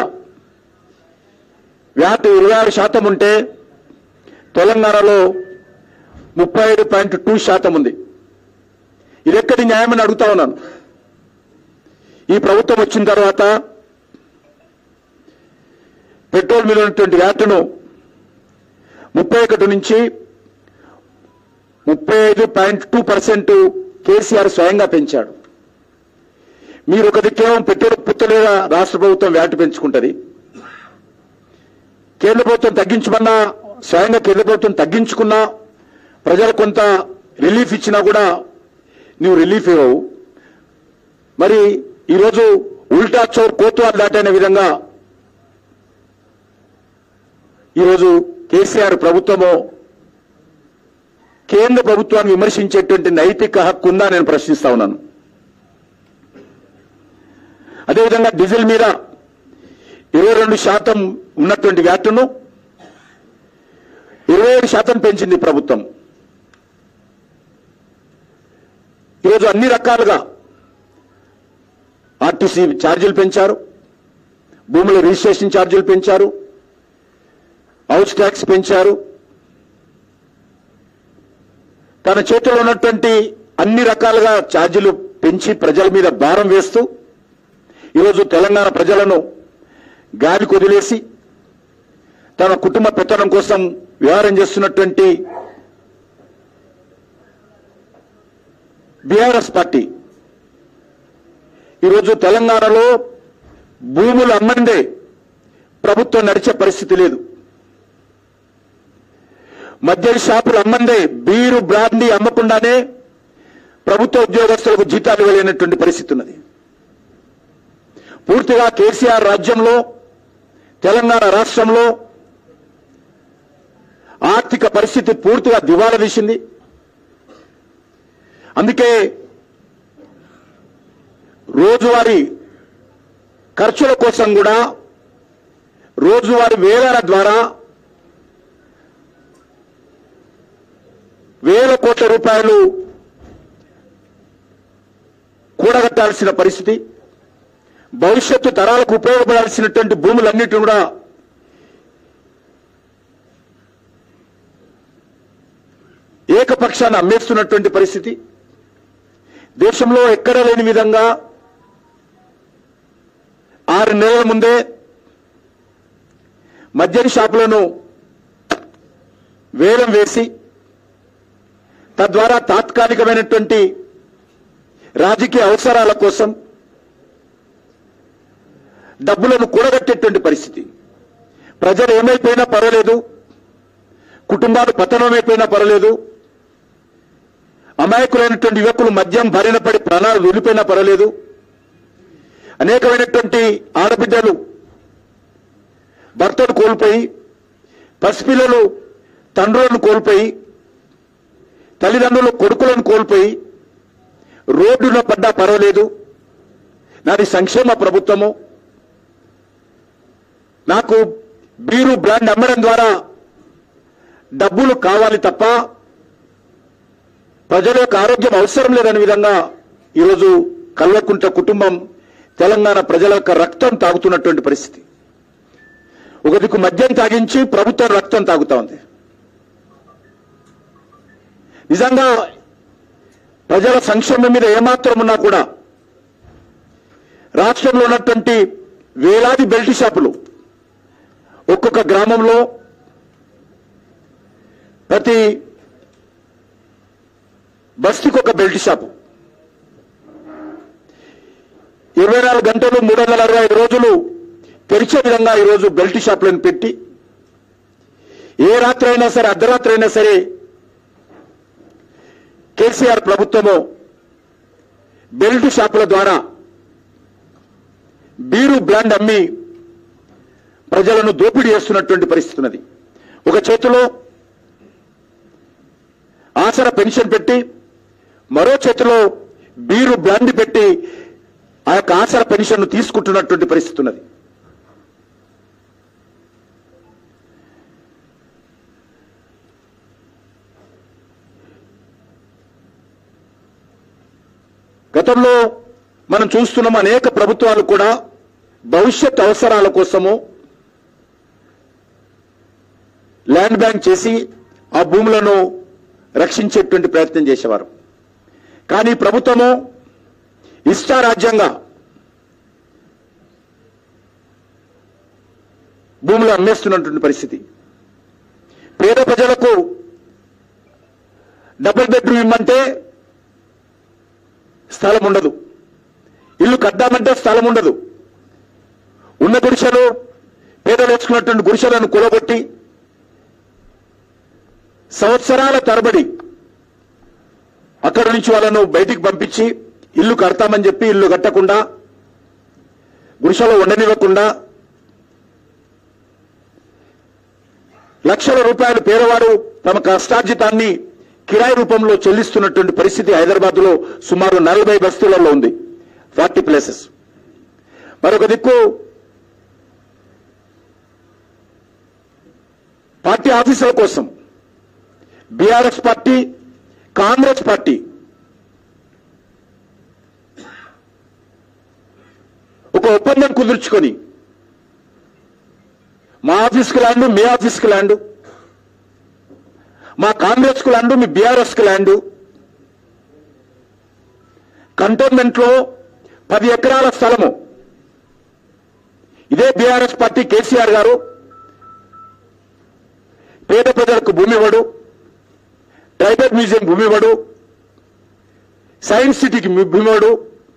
వ్యాట్ ఇరవై ఆరు శాతం ఉంటే తెలంగాణలో ముప్పై ఐదు పాయింట్ టూ శాతం ఉంది ఇది ఎక్కడి న్యాయమని అడుగుతా ఉన్నాను ఈ ప్రభుత్వం వచ్చిన తర్వాత పెట్రోల్ మీద ఉన్నటువంటి వ్యాట్ను ముప్పై ఒకటి నుంచి ముప్పై ఐదు పాయింట్ టూ పర్సెంట్ కేసీఆర్ స్వయంగా పెంచాడు మీరు ఒక దిక్కేమో పెట్రోల్ పుత్తలేదా రాష్ట్ర ప్రభుత్వం వ్యాట్ పెంచుకుంటది కేంద్ర ప్రభుత్వం తగ్గించమన్నా స్వయంగా కేంద్ర ప్రభుత్వం తగ్గించుకున్నా ప్రజలు కొంత రిలీఫ్ ఇచ్చినా కూడా నువ్వు రిలీఫ్ ఇవ్వవు మరి ఈరోజు ఉల్టా చోర్ కోత్వాల్ దాటైన విధంగా ఈరోజు కేసీఆర్ ప్రభుత్వము కేంద్ర ప్రభుత్వాన్ని విమర్శించేటువంటి నైతిక హక్కు ఉందా నేను ప్రశ్నిస్తా ఉన్నాను అదేవిధంగా డీజిల్ మీద ఇరవై రెండు శాతం ఉన్నటువంటి వ్యాటును ఇరవై ఏడు శాతం పెంచింది ప్రభుత్వం ఈరోజు అన్ని రకాలుగా ఆర్టీసీ ఛార్జీలు పెంచారు భూముల రిజిస్ట్రేషన్ ఛార్జీలు పెంచారు హౌస్ ట్యాక్స్ పెంచారు తన చేతిలో ఉన్నటువంటి అన్ని రకాలుగా ఛార్జీలు పెంచి ప్రజల మీద భారం వేస్తూ ఈరోజు తెలంగాణ ప్రజలను గాలి కొదిలేసి తన కుటుంబ పెత్తనం కోసం వ్యవహారం చేస్తున్నటువంటి బీఆర్ఎస్ పార్టీ ఈరోజు తెలంగాణలో భూములు అమ్మందే ప్రభుత్వం నడిచే పరిస్థితి లేదు మద్యం షాపులు అమ్మందే బీరు బ్రాండీ అమ్మకుండానే ప్రభుత్వ ఉద్యోగస్తులకు జీతాలు ఇవ్వలేనటువంటి పరిస్థితి ఉన్నది పూర్తిగా కేసీఆర్ రాజ్యంలో తెలంగాణ రాష్ట్రంలో ఆర్థిక పరిస్థితి పూర్తిగా దివాలా తీసింది అందుకే రోజువారీ ఖర్చుల కోసం కూడా రోజువారీ వేలాల ద్వారా వేల కోట్ల రూపాయలు కూడగట్టాల్సిన పరిస్థితి భవిష్యత్తు తరాలకు ఉపయోగపడాల్సినటువంటి భూములన్నిటిని కూడా ఏకపక్షాన్ని అమ్మేస్తున్నటువంటి పరిస్థితి దేశంలో ఎక్కడ లేని విధంగా ఆరు నెలల ముందే మద్యం షాపులను వేలం వేసి తద్వారా తాత్కాలికమైనటువంటి రాజకీయ అవసరాల కోసం డబ్బులను కూడగట్టేటువంటి పరిస్థితి ప్రజలు ఏమైపోయినా పర్వాలేదు కుటుంబాలు పతనమైపోయినా పర్వాలేదు అమాయకులైనటువంటి యువకులు మద్యం బారిన పడి ప్రాణాలు వదిలిపోయినా పర్వాలేదు అనేకమైనటువంటి ఆడబిడ్డలు భర్తను కోల్పోయి పసిపిల్లలు తండ్రులను కోల్పోయి తల్లిదండ్రులు కొడుకులను కోల్పోయి రోడ్డున పడ్డా పర్వాలేదు నాది సంక్షేమ ప్రభుత్వము నాకు బీరు బ్రాండ్ అమ్మడం ద్వారా డబ్బులు కావాలి తప్ప ప్రజల యొక్క ఆరోగ్యం అవసరం లేదనే విధంగా ఈరోజు కల్వకుంట కుటుంబం తెలంగాణ ప్రజల యొక్క రక్తం తాగుతున్నటువంటి పరిస్థితి ఒక దిక్కు మద్యం తాగించి ప్రభుత్వం రక్తం తాగుతా ఉంది నిజంగా ప్రజల సంక్షేమం మీద ఏమాత్రం ఉన్నా కూడా రాష్ట్రంలో ఉన్నటువంటి వేలాది బెల్ట్ షాపులు ఒక్కొక్క గ్రామంలో ప్రతి బస్తీకి ఒక బెల్ట్ షాపు ఇరవై నాలుగు గంటలు మూడు వందల అరవై ఐదు రోజులు తెరిచే విధంగా ఈరోజు బెల్ట్ షాపులను పెట్టి ఏ రాత్రి అయినా సరే అర్ధరాత్రి అయినా సరే కేసీఆర్ ప్రభుత్వము బెల్ట్ షాపుల ద్వారా బీరు బ్రాండ్ అమ్మి ప్రజలను దోపిడీ చేస్తున్నటువంటి పరిస్థితి ఉన్నది ఒక చేతిలో ఆసర పెన్షన్ పెట్టి మరో చేతిలో బీరు బ్రాండ్ పెట్టి ఆ యొక్క ఆసర పెన్షన్ తీసుకుంటున్నటువంటి పరిస్థితి ఉన్నది గతంలో మనం చూస్తున్నాం అనేక ప్రభుత్వాలు కూడా భవిష్యత్ అవసరాల కోసము ల్యాండ్ బ్యాంక్ చేసి ఆ భూములను రక్షించేటువంటి ప్రయత్నం చేసేవారు కానీ ప్రభుత్వము ఇష్టారాజ్యంగా భూములు అమ్మేస్తున్నటువంటి పరిస్థితి పేద ప్రజలకు డబుల్ బెడ్రూమ్ ఇమ్మంటే స్థలం ఉండదు ఇల్లు కట్టామంటే స్థలం ఉండదు ఉన్న గుడిసెలు పేదలు వేసుకున్నటువంటి గుడిసెలను కూలగొట్టి సంవత్సరాల తరబడి అక్కడి నుంచి వాళ్ళను బయటికి పంపించి ఇల్లు కడతామని చెప్పి ఇల్లు కట్టకుండా గుడిసెలో ఉండనివ్వకుండా లక్షల రూపాయలు పేదవాడు తమ కష్టార్జితాన్ని కిరాయి రూపంలో చెల్లిస్తున్నటువంటి పరిస్థితి హైదరాబాద్ లో సుమారు నలభై బస్తీలలో ఉంది ఫార్టీ ప్లేసెస్ మరొక దిక్కు పార్టీ ఆఫీసుల కోసం బీఆర్ఎస్ పార్టీ కాంగ్రెస్ పార్టీ ఒక ఒప్పందం కుదుర్చుకొని మా ఆఫీస్కి ల్యాండ్ మీ ఆఫీస్కి ల్యాండ్ మా కాంగ్రెస్ కు ల్యాండ్ మీ బీఆర్ఎస్ కు ల్యాండ్ కంటోన్మెంట్ లో పది ఎకరాల స్థలము ఇదే బీఆర్ఎస్ పార్టీ కేసీఆర్ గారు పేద ప్రజలకు భూమి ఇవ్వడు ట్రైబల్ మ్యూజియం భూమి ఇవ్వడు సైన్స్ సిటీకి భూమి ఇవ్వడు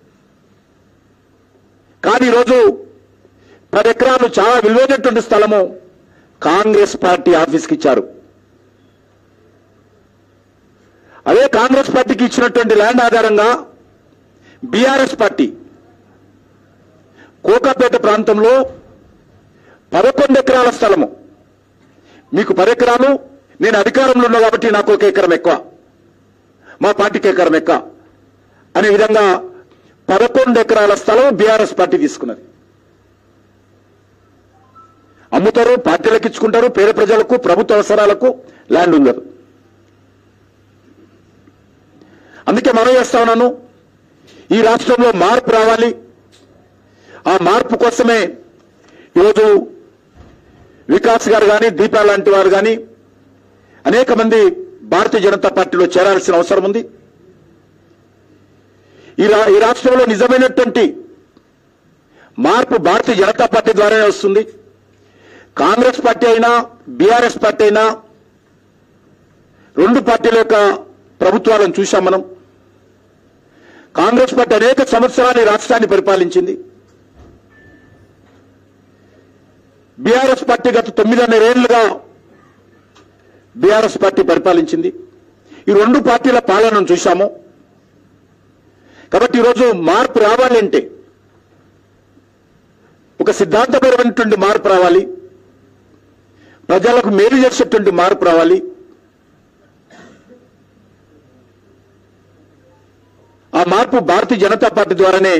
కానీ ఈరోజు పది ఎకరాలు చాలా విలువైనటువంటి స్థలము కాంగ్రెస్ పార్టీ ఆఫీస్కి ఇచ్చారు అదే కాంగ్రెస్ పార్టీకి ఇచ్చినటువంటి ల్యాండ్ ఆధారంగా బీఆర్ఎస్ పార్టీ కోకాపేట ప్రాంతంలో పదకొండు ఎకరాల స్థలము మీకు పది ఎకరాలు నేను అధికారంలో ఉన్నా కాబట్టి నాకు ఒక ఎకరం ఎక్కువ మా పార్టీకి ఎకరం ఎక్కువ అనే విధంగా పదకొండు ఎకరాల స్థలం బీఆర్ఎస్ పార్టీ తీసుకున్నది అమ్ముతారు పార్టీలకు ఇచ్చుకుంటారు పేద ప్రజలకు ప్రభుత్వ అవసరాలకు ల్యాండ్ ఉండదు అందుకే మనం చేస్తా ఉన్నాను ఈ రాష్ట్రంలో మార్పు రావాలి ఆ మార్పు కోసమే ఈరోజు వికాస్ గారు కానీ దీపా లాంటి వారు కానీ అనేక మంది భారతీయ జనతా పార్టీలో చేరాల్సిన అవసరం ఉంది ఈ రా- ఈ రాష్ట్రంలో నిజమైనటువంటి మార్పు భారతీయ జనతా పార్టీ ద్వారానే వస్తుంది కాంగ్రెస్ పార్టీ అయినా బీఆర్ఎస్ పార్టీ అయినా రెండు పార్టీల యొక్క ప్రభుత్వాలను చూశాం మనం కాంగ్రెస్ పార్టీ అనేక సంవత్సరాలు ఈ రాష్ట్రాన్ని పరిపాలించింది బీఆర్ఎస్ పార్టీ గత తొమ్మిదిన్నరేళ్లుగా బీఆర్ఎస్ పార్టీ పరిపాలించింది ఈ రెండు పార్టీల పాలనను చూశాము కాబట్టి ఈరోజు మార్పు రావాలంటే ఒక సిద్ధాంతపరమైనటువంటి మార్పు రావాలి ప్రజలకు మేలు చేసేటువంటి మార్పు రావాలి ఆ మార్పు భారతీయ జనతా పార్టీ ద్వారానే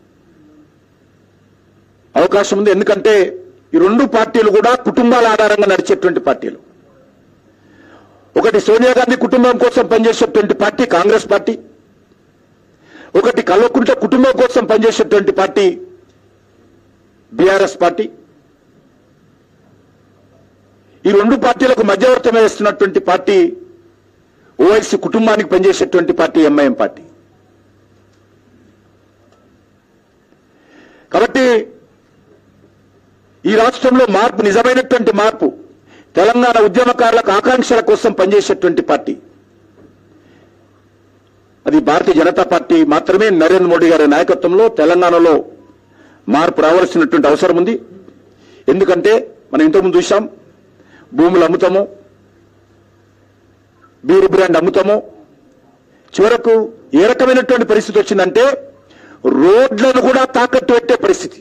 అవకాశం ఉంది ఎందుకంటే ఈ రెండు పార్టీలు కూడా కుటుంబాల ఆధారంగా నడిచేటువంటి పార్టీలు ఒకటి సోనియా గాంధీ కుటుంబం కోసం పనిచేసేటువంటి పార్టీ కాంగ్రెస్ పార్టీ ఒకటి కల్వకుంట్ల కుటుంబం కోసం పనిచేసేటువంటి పార్టీ బీఆర్ఎస్ పార్టీ ఈ రెండు పార్టీలకు మధ్యవర్తం వేస్తున్నటువంటి పార్టీ ఓవైసీ కుటుంబానికి పనిచేసేటువంటి పార్టీ ఎంఐఎం పార్టీ కాబట్టి ఈ రాష్ట్రంలో మార్పు నిజమైనటువంటి మార్పు తెలంగాణ ఉద్యమకారులకు ఆకాంక్షల కోసం పనిచేసేటువంటి పార్టీ అది భారతీయ జనతా పార్టీ మాత్రమే నరేంద్ర మోడీ గారి నాయకత్వంలో తెలంగాణలో మార్పు రావాల్సినటువంటి అవసరం ఉంది ఎందుకంటే మనం ఇంతకుముందు చూశాం భూములు అమ్ముతాము బీరు బ్రాండ్ అమ్ముతాము చివరకు ఏ రకమైనటువంటి పరిస్థితి వచ్చిందంటే రోడ్లను కూడా తాకట్టు పెట్టే పరిస్థితి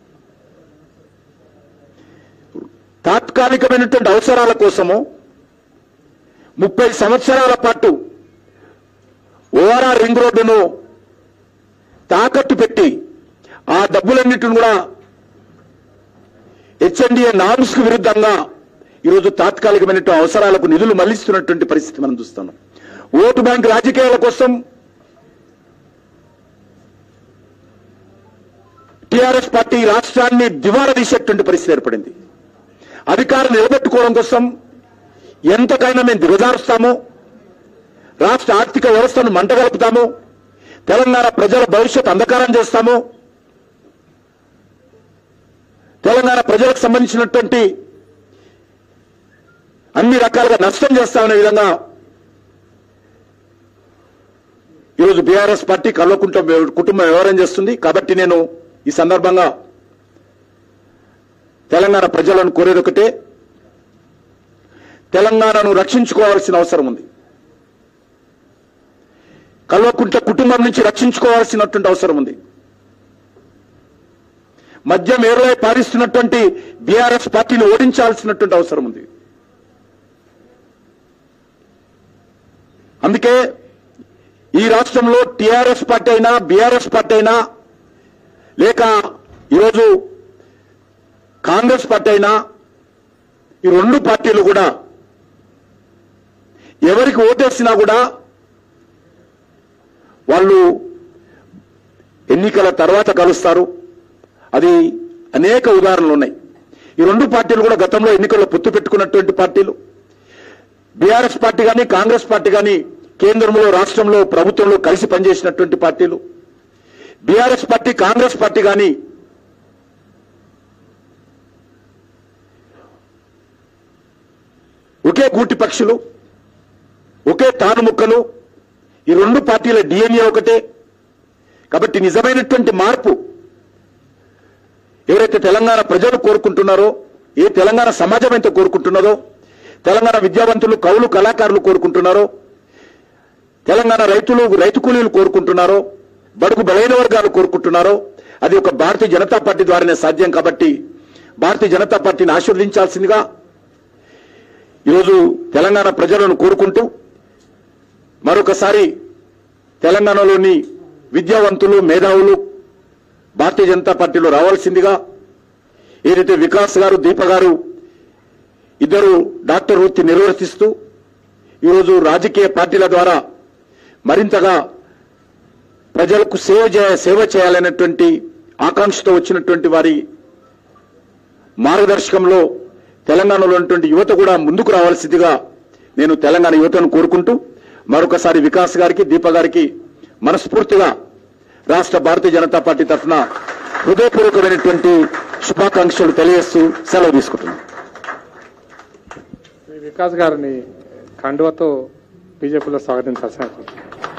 తాత్కాలికమైనటువంటి అవసరాల కోసము ముప్పై సంవత్సరాల పాటు ఓఆర్ఆర్ రింగ్ రోడ్డును తాకట్టు పెట్టి ఆ డబ్బులన్నిటిని కూడా హెచ్ఎండిఏ నామ్స్ కు విరుద్ధంగా ఈరోజు తాత్కాలికమైనటువంటి అవసరాలకు నిధులు మళ్లిస్తున్నటువంటి పరిస్థితి మనం చూస్తున్నాం ఓటు బ్యాంక్ రాజకీయాల కోసం టీఆర్ఎస్ పార్టీ ఈ రాష్ట్రాన్ని దివాలా తీసేటువంటి పరిస్థితి ఏర్పడింది అధికారం నిలబెట్టుకోవడం కోసం ఎంతకైనా మేము దిగజారుస్తాము రాష్ట్ర ఆర్థిక వ్యవస్థను మంటగలుపుతాము తెలంగాణ ప్రజల భవిష్యత్ అంధకారం చేస్తాము తెలంగాణ ప్రజలకు సంబంధించినటువంటి అన్ని రకాలుగా నష్టం చేస్తామనే విధంగా ఈరోజు బీఆర్ఎస్ పార్టీ కల్వకుంట కుటుంబం వ్యవహారం చేస్తుంది కాబట్టి నేను ఈ సందర్భంగా తెలంగాణ ప్రజలను కోరేది ఒకటే తెలంగాణను రక్షించుకోవాల్సిన అవసరం ఉంది కల్వకుంట్ల కుటుంబం నుంచి రక్షించుకోవాల్సినటువంటి అవసరం ఉంది మద్యం ఏరులై పారిస్తున్నటువంటి బీఆర్ఎస్ పార్టీని ఓడించాల్సినటువంటి అవసరం ఉంది అందుకే ఈ రాష్ట్రంలో టీఆర్ఎస్ పార్టీ అయినా బీఆర్ఎస్ పార్టీ అయినా లేక ఈరోజు కాంగ్రెస్ పార్టీ అయినా ఈ రెండు పార్టీలు కూడా ఎవరికి ఓటేసినా కూడా వాళ్ళు ఎన్నికల తర్వాత కలుస్తారు అది అనేక ఉదాహరణలు ఉన్నాయి ఈ రెండు పార్టీలు కూడా గతంలో ఎన్నికల్లో పొత్తు పెట్టుకున్నటువంటి పార్టీలు బీఆర్ఎస్ పార్టీ కానీ కాంగ్రెస్ పార్టీ కానీ కేంద్రంలో రాష్ట్రంలో ప్రభుత్వంలో కలిసి పనిచేసినటువంటి పార్టీలు బీఆర్ఎస్ పార్టీ కాంగ్రెస్ పార్టీ కానీ ఒకే గూటి పక్షులు ఒకే తాను ముక్కలు ఈ రెండు పార్టీల డిఎన్ఏ ఒకటే కాబట్టి నిజమైనటువంటి మార్పు ఎవరైతే తెలంగాణ ప్రజలు కోరుకుంటున్నారో ఏ తెలంగాణ సమాజం అయితే కోరుకుంటున్నదో తెలంగాణ విద్యావంతులు కవులు కళాకారులు కోరుకుంటున్నారో తెలంగాణ రైతులు రైతు కూలీలు కోరుకుంటున్నారో బడుగు బలైన వర్గాలు కోరుకుంటున్నారో అది ఒక భారతీయ జనతా పార్టీ ద్వారానే సాధ్యం కాబట్టి భారతీయ జనతా పార్టీని ఆశీర్వదించాల్సిందిగా ఈరోజు తెలంగాణ ప్రజలను కోరుకుంటూ మరొకసారి తెలంగాణలోని విద్యావంతులు మేధావులు భారతీయ జనతా పార్టీలో రావాల్సిందిగా ఏదైతే వికాస్ గారు దీప గారు ఇద్దరు డాక్టర్ వృత్తి నిర్వర్తిస్తూ ఈరోజు రాజకీయ పార్టీల ద్వారా మరింతగా ప్రజలకు సేవ చేయ సేవ చేయాలనేటువంటి ఆకాంక్షతో వచ్చినటువంటి వారి మార్గదర్శకంలో తెలంగాణలో ఉన్నటువంటి యువత కూడా ముందుకు రావాల్సిందిగా నేను తెలంగాణ యువతను కోరుకుంటూ మరొకసారి వికాస్ గారికి దీప గారికి మనస్ఫూర్తిగా రాష్ట్ర భారతీయ జనతా పార్టీ తరఫున హృదయపూర్వకమైనటువంటి శుభాకాంక్షలు తెలియజేస్తూ సెలవు తీసుకుంటున్నాను శ్రీ వికాస్ గారిని కండువతో బీజేపీలో స్వాగతించాల్సిన కోరుతున్నాను.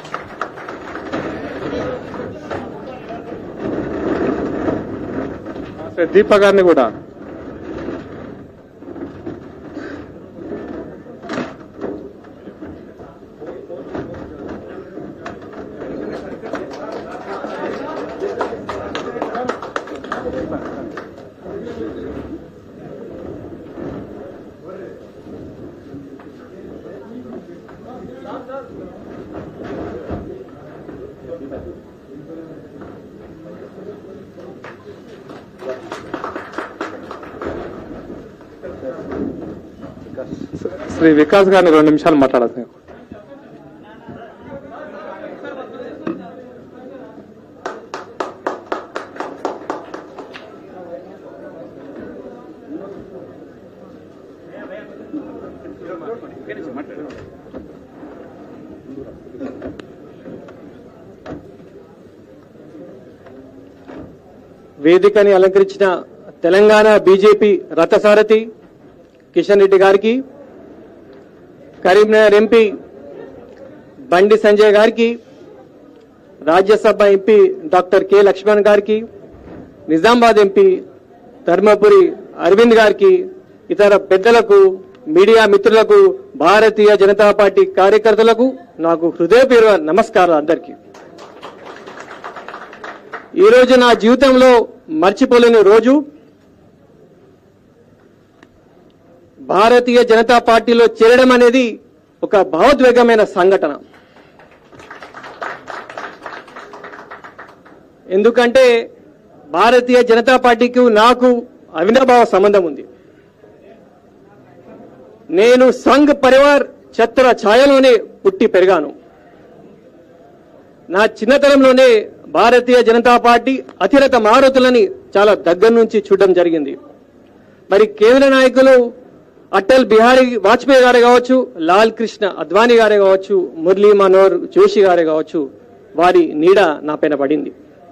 శ్రీ దీప గారిని కూడా శ్రీ వికాస్ గారిని రెండు నిమిషాలు మాట్లాడాల్సింది వేదికని అలంకరించిన తెలంగాణ బీజేపీ రథసారథి కిషన్ రెడ్డి గారికి కరీంనగర్ ఎంపీ బండి సంజయ్ గారికి Rajya Sabha MP doctor K Laxman గారికి నిజామాబాద్ ఎంపీ ధర్మపురి అరవింద్ గారికి ఇతర పెద్దలకు మీడియా మిత్రులకు భారతీయ జనతా పార్టీ కార్యకర్తలకు నాకు హృదయపూర్వ నమస్కారాలు అందరికీ ఈ రోజు నా జీవితంలో మర్చిపోలేని రోజు భారతీయ జనతా పార్టీలో చేరడం అనేది ఒక భావోద్వేగమైన సంఘటన ఎందుకంటే భారతీయ జనతా పార్టీకి నాకు అవినాభావ సంబంధం ఉంది నేను సంఘ్ పరివార్ ఛత్ర ఛాయలోనే పుట్టి పెరిగాను నా చిన్నతనంలోనే భారతీయ జనతా పార్టీ అతిరత మారుతులని చాలా దగ్గర నుంచి చూడడం జరిగింది మరి కేంద్ర నాయకులు అటల్ బిహారీ వాజ్పేయి గారే కావచ్చు లాల్ కృష్ణ అద్వానీ గారే కావచ్చు మురళీ మనోహర్ జోషి గారే కావచ్చు వారి నీడ నా పైన పడింది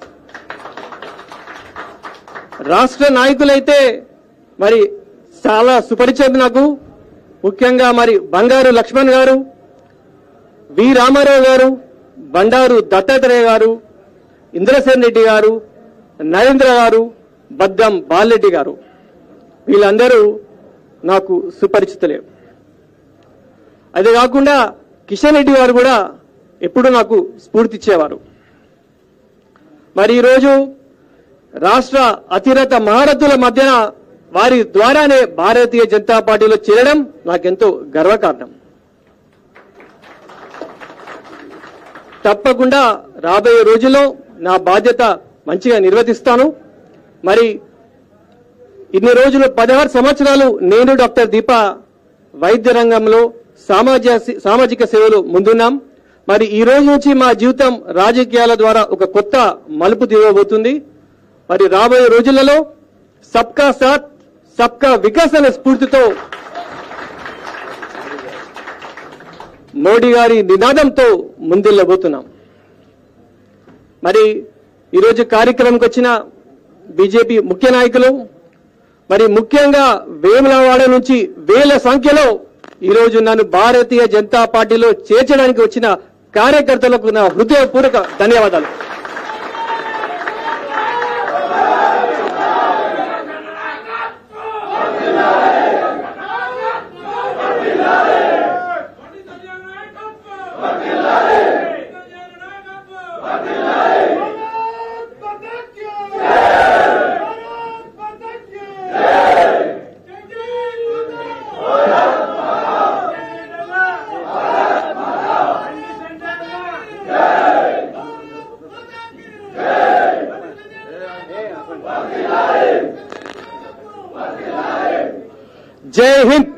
రాష్ట్ర నాయకులైతే మరి చాలా సుపరిచితం నాకు ముఖ్యంగా మరి బంగారు లక్ష్మణ్ గారు వి రామారావు గారు బండారు దత్తాత్రేయ గారు ఇంద్రసేన్ రెడ్డి గారు నరేంద్ర గారు బద్దం బాలరెడ్డి గారు వీళ్ళందరూ నాకు సుపరిచితులే అదే కాకుండా కిషన్ రెడ్డి గారు కూడా ఎప్పుడు నాకు స్ఫూర్తి ఇచ్చేవారు మరి ఈరోజు రాష్ట్ర అతిరత మహారథుల మధ్యన వారి ద్వారానే భారతీయ జనతా పార్టీలో చేరడం నాకెంతో గర్వకారణం తప్పకుండా రాబోయే రోజుల్లో నా బాధ్యత మంచిగా నిర్వర్తిస్తాను మరి ఇన్ని రోజులు పదహారు సంవత్సరాలు నేను డాక్టర్ దీప వైద్య రంగంలో సామాజిక సామాజిక సేవలు ముందున్నాం మరి ఈ రోజు నుంచి మా జీవితం రాజకీయాల ద్వారా ఒక కొత్త మలుపు తిరగబోతుంది మరి రాబోయే రోజులలో సబ్కా సాత్ సబ్కా వికాస్ అనే స్ఫూర్తితో మోడీ గారి నినాదంతో ముందుకెళ్ళబోతున్నాం మరి ఈరోజు కార్యక్రమంకి వచ్చిన బీజేపీ ముఖ్య నాయకులు మరి ముఖ్యంగా వేములవాడ నుంచి వేల సంఖ్యలో ఈరోజు నన్ను భారతీయ జనతా పార్టీలో చేర్చడానికి వచ్చిన కార్యకర్తలకు నా హృదయపూర్వక ధన్యవాదాలు జై హింద్